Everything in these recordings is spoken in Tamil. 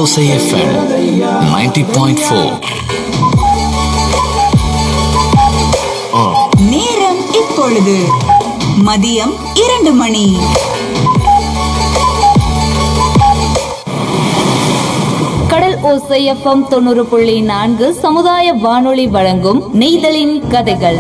Alosa FM 90.4. நேரம் இப்பொழுது மதியம் இரண்டு மணி கடல் ஓசை எஃப்எம் தொண்ணூறு புள்ளி நான்கு சமுதாய வானொலி வழங்கும் நெய்தலின் கதைகள்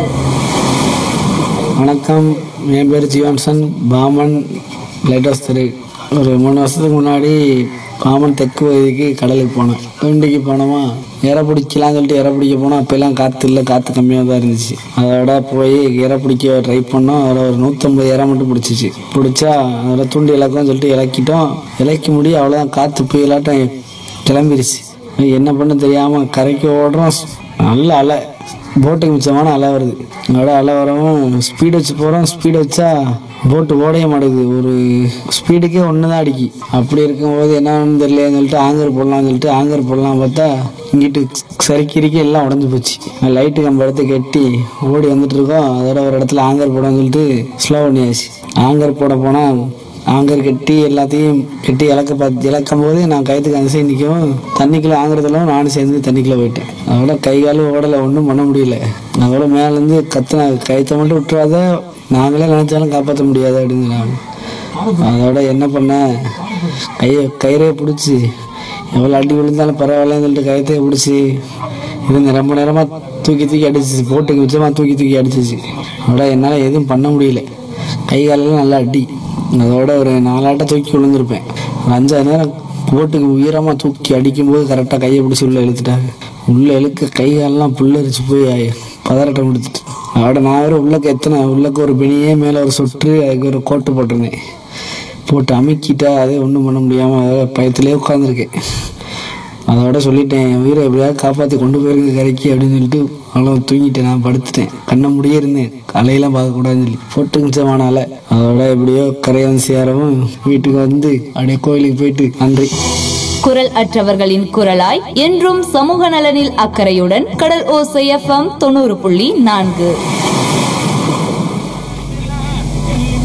வணக்கம் என் பேர் ஜீவன்சன் பாமன் லைட் ஹவுஸ் தெரு ஒரு மூணு வருஷத்துக்கு முன்னாடி பாமன் தெற்கு பகுதிக்கு கடலுக்கு போனேன் தூண்டிக்கு போனோமா இறை பிடிக்கலாம்னு சொல்லிட்டு இறை பிடிக்க போனோம் அப்போல்லாம் காற்று இல்லை காற்று கம்மியாக தான் இருந்துச்சு அதோட போய் இறை பிடிக்க ட்ரை பண்ணோம் அதில் ஒரு நூற்றம்பது இறை மட்டும் பிடிச்சிச்சு பிடிச்சா அதில் தூண்டி இலக்கம்னு சொல்லிட்டு இலக்கிட்டோம் இலக்கி முடியும் அவ்வளோதான் காற்று புயலாட்டம் கிளம்பிருச்சு என்ன பண்ண தெரியாமல் கரைக்கு ஓடுறோம் நல்ல அலை போட்டுக்கு மிச்சமான அலை வருது அதோட அலை வரவும் ஸ்பீடு வச்சு போகிறோம் ஸ்பீடு வச்சா போட்டு ஓடைய மாட்டேங்குது ஒரு ஸ்பீடுக்கே ஒன்று தான் அடிக்கி அப்படி இருக்கும்போது என்னன்னு தெரியலன்னு சொல்லிட்டு ஆங்கர் போடலாம்னு சொல்லிட்டு ஆங்கர் போடலாம் பார்த்தா இங்கிட்டு சரிக்கிறக்கி எல்லாம் உடஞ்சி போச்சு லைட்டு கம்பு எடுத்து கட்டி ஓடி வந்துட்டு இருக்கோம் அதோட ஒரு இடத்துல ஆங்கர் போடணும்னு சொல்லிட்டு ஸ்லோ பண்ணியாச்சு ஆங்கர் போட போனால் ஆங்கர் கட்டி எல்லாத்தையும் கட்டி இழக்க பார்த்து இழக்கும் போது நான் கயத்துக்கு அந்த சைடு நிற்கவும் தண்ணிக்குள்ளே ஆங்குறதுல நானும் சேர்ந்து தண்ணிக்குள்ளே போயிட்டேன் அதோட கை காலும் ஓடலை ஒன்றும் பண்ண முடியல அதோட மேலேருந்து கத்துன கயத்தை மட்டும் விட்டுறாத நாங்களே நினச்சாலும் காப்பாற்ற முடியாது அப்படின்னு நான் அதோட என்ன பண்ணேன் கையை கயிறே பிடிச்சி எவ்வளோ அடி விழுந்தாலும் பரவாயில்லன்னு சொல்லிட்டு கயத்தையே பிடிச்சி இருந்த ரொம்ப நேரமாக தூக்கி தூக்கி அடிச்சிச்சு போட்டுக்கு மிச்சமாக தூக்கி தூக்கி அடிச்சிச்சு அதோட என்னால் எதுவும் பண்ண முடியல கை காலெல்லாம் நல்லா அடி அதோட ஒரு நாலாட்ட தூக்கி விழுந்திருப்பேன் ஒரு அஞ்சாறு நேரம் போட்டுக்கு உயரமாக தூக்கி அடிக்கும்போது கரெக்டாக கையை பிடிச்சி உள்ளே இழுத்துட்டாங்க உள்ளே இழுக்க கை காலெல்லாம் புல்லரிச்சு போய் பதறட்டம் கொடுத்துட்டு அதோட நான் வேறு உள்ளக்க எத்தனை உள்ளக்க ஒரு பிணியே மேலே ஒரு சொட்டு அதுக்கு ஒரு கோட்டு போட்டிருந்தேன் போட்டு அமுக்கிட்டா அதே ஒன்றும் பண்ண முடியாமல் அதோட பயத்திலே உட்காந்துருக்கேன் அதோட சொல்லிட்டேன் என் உயிரை எப்படியாவது காப்பாற்றி கொண்டு போயிருங்க கரைக்கு அப்படின்னு சொல்லிட்டு அவ்வளோ தூங்கிட்டேன் நான் படுத்துட்டேன் கண்ணை முடியே இருந்தேன் அலையெல்லாம் பார்க்கக்கூடாதுன்னு சொல்லி போட்டு மிச்சமான அலை அதோட எப்படியோ கரையை வந்து சேரவும் வீட்டுக்கு வந்து அப்படியே கோயிலுக்கு போயிட்டு நன்றி குரல் அற்றவர்களின் குரலாய் என்றும் சமூக நலனில் அக்கறையுடன் கடல் ஓசை எஃப்எம் தொண்ணூறு புள்ளி நான்கு